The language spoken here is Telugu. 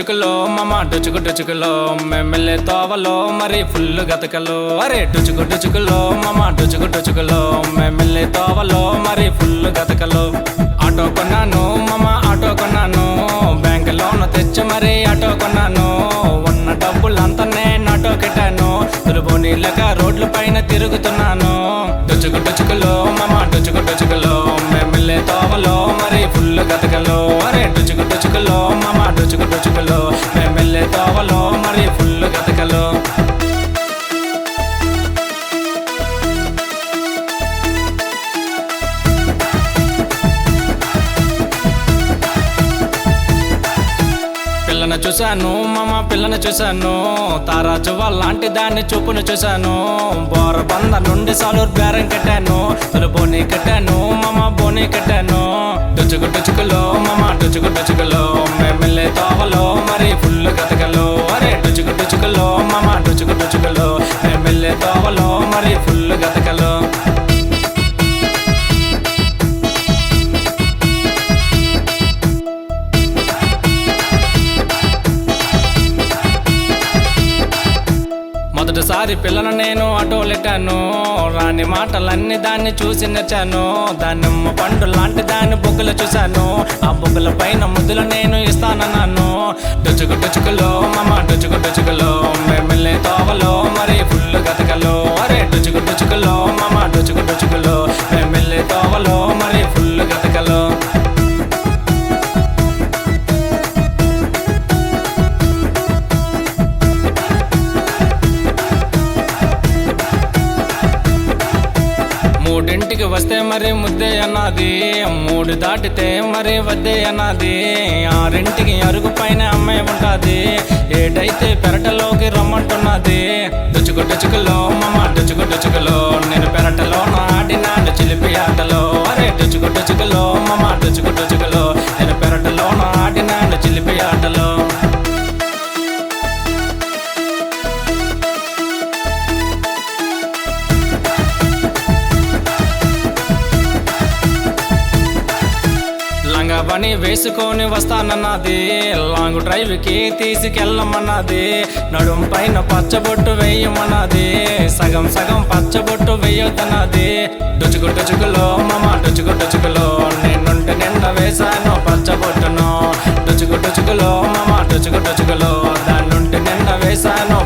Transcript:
డుచుకులో మమ డుచుకు డుచుకులో మెమ్మెల్యే తోవలో మరి ఫుల్ గతకలో అరే డుచుకు డుచుకులో మమ డుచుకు డుచుకులో మెమ్మెల్యే తోవలో మరి ఫుల్ గతకలో ఆటో కొన్నాను మమ ఆటో కొన్నాను బ్యాంక్ లోన్ తెచ్చి మరి ఆటో కొన్నాను ఉన్న డబ్బులంతా నేను ఆటో కెట్టాను తులుపు నీళ్ళక రోడ్ల పైన తిరుగుతున్నాను డుచుకు డుచుకులో మమ డుచుకు డుచుకులో మెమ్మెల్యే తోవలో మరి ఫుల్ గతకలో అరే డుచుకు డుచుకులో మమ డుచుకు డుచుకులో మెమ్మెల్యే తోవలో మరి ఫుల్ గతకలో పిల్లను చూశాను మామ పిల్లను చూశాను తారాజు లాంటి దాన్ని చూపును చూశాను బోర బంద నుండి సాలూరు బేరం కట్టాను తొలి బోని కట్టాను మామ బోని కట్టాను డుచుకు డుచుకులో మామ డుచుకు డుచుకులో మెమ్మెల్యే తోవలో మరి ఫుల్ గతకలో అరే డుచుకు డుచుకులో మామ డుచుకు డుచుకులో మెమ్మెల్యే తోవలో మరి ఫుల్ గతకలో మొదటిసారి పిల్లను నేను ఆటోలెట్టాను రాని మాటలన్నీ దాన్ని చూసి నచ్చాను దానిమ్మ పండు లాంటి దాన్ని బొగ్గులు చూశాను ఆ బొగ్గుల పైన ముద్దులు నేను ఇస్తానన్నాను డుచుకు డుచుకులో మమ డుచుకు డుచుకులో మెమ్మెల్యే తోవలో మరి ఫుల్ గతకలో అరే డుచుకు డుచుకులో మమ డుచుకు డుచుకులో మెమ్మెల్యే తోవలో మరి ఫుల్ గతకలో మూడింటికి వస్తే మరి ముద్దే అన్నది మూడు దాటితే మరి వద్దే అన్నది ఆరింటికి అరుగు పైన అమ్మాయి ఉంటాది ఏడైతే పెరటలోకి రమ్మంటున్నది డుచుకు డుచుకులో మమ్మ డుచుకు డుచుకులో నేను పెరటలో ఆడినాను చిలిపి ఆటలో అరే డుచుకు డుచుకులో మమ్మ డుచుకు డుచుకులో నేను పెరటలో ఆడినాను చిలిపి ఆటలో లంగా పని వేసుకొని వస్తానన్నది లాంగ్ డ్రైవ్ కి తీసుకెళ్ళమన్నది నడుం పైన పచ్చబొట్టు వేయమన్నది సగం సగం పచ్చబొట్టు వేయొద్దన్నది డుచుకు డుచుకులో మమ డుచుకు డుచుకులో నేనుంటే నిండా వేశాను పచ్చబొట్టును డుచుకు డుచుకులో మమ డుచుకు డుచుకులో దాన్నుంటే నిండా వేశాను